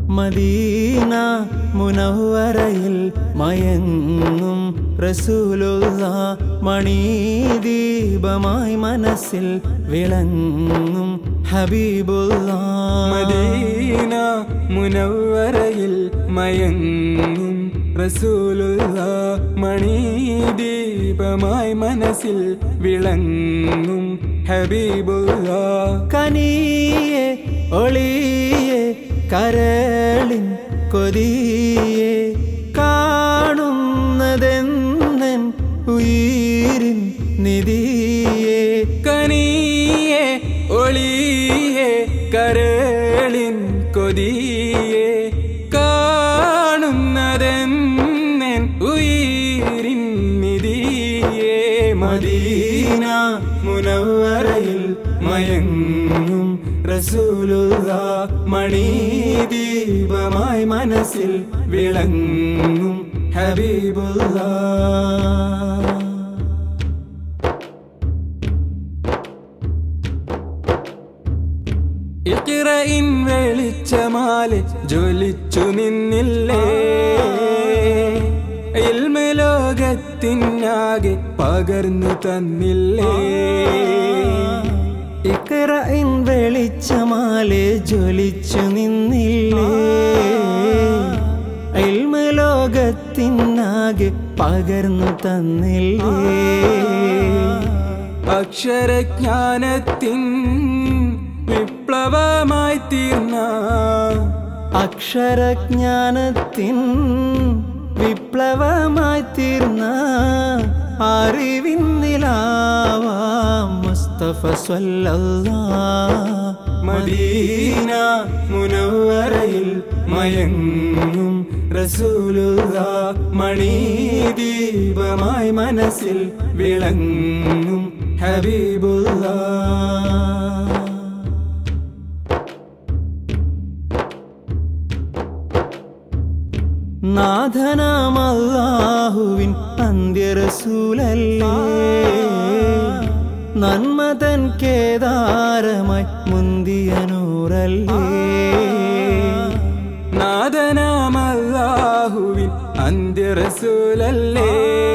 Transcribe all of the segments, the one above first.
Medina മുനവ്വറയിൽ മയങ്ങും റസൂലുള്ള മണീദീപമായി മനസ്സിൽ വിളങ്ങും ഹബീബുള്ള മദീന മുനവ്വറയിൽ മയങ്ങും റസൂലുള്ള മണീദീപമായി മനസ്സിൽ വിളങ്ങും ഹബീബുള്ള കനിയെ ഒളിയെ കരളിൻ കൊതിയെ കാണുന്നതെന്നൻ ഉയിരിൻ നിധിയെ കനിയെ ഒളിയെ കരളിൻ കൊതിയെ കാണുന്നതെന്നൻ ഉയിരിൻ നിധിയെ മദീന മുനവ്വറയിൽ മയങ്ങും റസൂലുള്ള മണീദീപമായി മനസ്സിൽ വിളങ്ങും ഹബീബുള്ള ഇക്കിറയിൻ വെളിച്ചമാലെ ജ്വലിച്ചു നിന്നില്ലേ ഇൽമ ലോകത്തിനാകെ പകർന്നു തന്നില്ലേ ഇക്കറയിൻ വെളിച്ചമാലെ ജ്വലിച്ചു നിന്നില്ലേ ഇൽമ ലോകത്തിനാകെ പകർന്നു തന്നില്ലേ അക്ഷരജ്ഞാനത്തിൻ വിപ്ലവമായി തീർന്ന അക്ഷരജ്ഞാനത്തിൻ വിപ്ലവമായി തീർന്ന അറിവിൻ നിലാവാം മുസ്തഫ സ്വല്ലല്ലാ മദീന മുനവ്വറയിൽ മയങ്ങും റസൂലുള്ള മണീദീപമായി മനസ്സിൽ വിളങ്ങും ഹബീബുള്ള നാഥനാമല്ലാഹുവിൻ അന്ത്യറസൂലല്ലേ നന്മതൻ കേദാരമായി മുന്തിയ നൂറല്ലേ നാദനാമല്ലാഹുവിൻ അന്ത്യറസൂലല്ലേ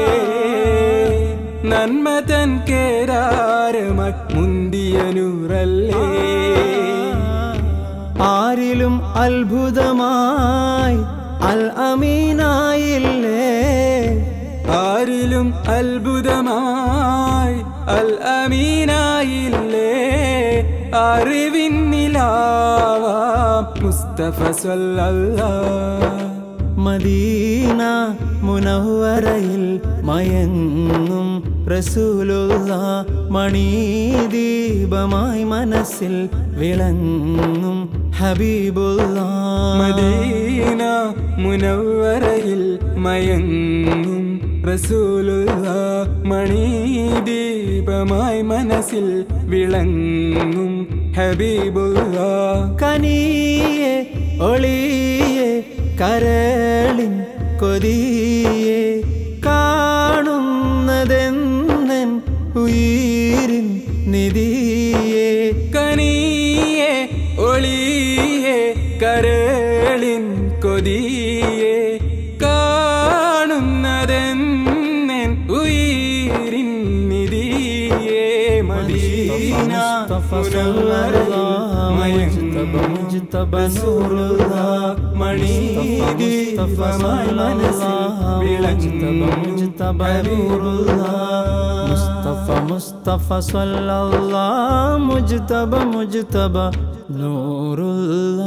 നന്മതൻ കേരാരമായി മുന്തിയ നൂറല്ലേ ആരിലും അത്ഭുതമായി അൽ അമീനായില്ലേ ആരിലും അത്ഭുതമായി അൽ അമീനായില്ലേ അറിവിൻ നിലാവാ മുസ്തഫ സല്ലല്ലാ മദീന മുനവ്വറയിൽ മയങ്ങും റസൂലുള്ള മണീദീപമായി മനസ്സിൽ വിളങ്ങും ഹബീബുള്ള മദീന മുനവ്വറയിൽ മയങ്ങും റസൂലുള്ള മണീദീപമായി മനസ്സിൽ വിളങ്ങും ഹബീബുള്ള കനിയെ ഒളിയെ കരളിൻ കൊതിയെ കാണുന്നതെന്നൻ ഉയിരിൻ നിധിയെ കനിയെ ഒളിയെ കരളിൻ കൊതിയെ കാണുന്നതെന്നൻ ഉയിരിൻ നിധിയെ മദീന മുനവ്വറയിൽ മയങ്ങും റസൂലുള്ള മണീദീപമായി മനസ്സിൽ വിളങ്ങും ഹബീബുള്ള മുസ്തഫ മുസ്തഫ സല്ലല്ലാഹ് മുജ്തബ മുജ്തബ നൂറുള്ള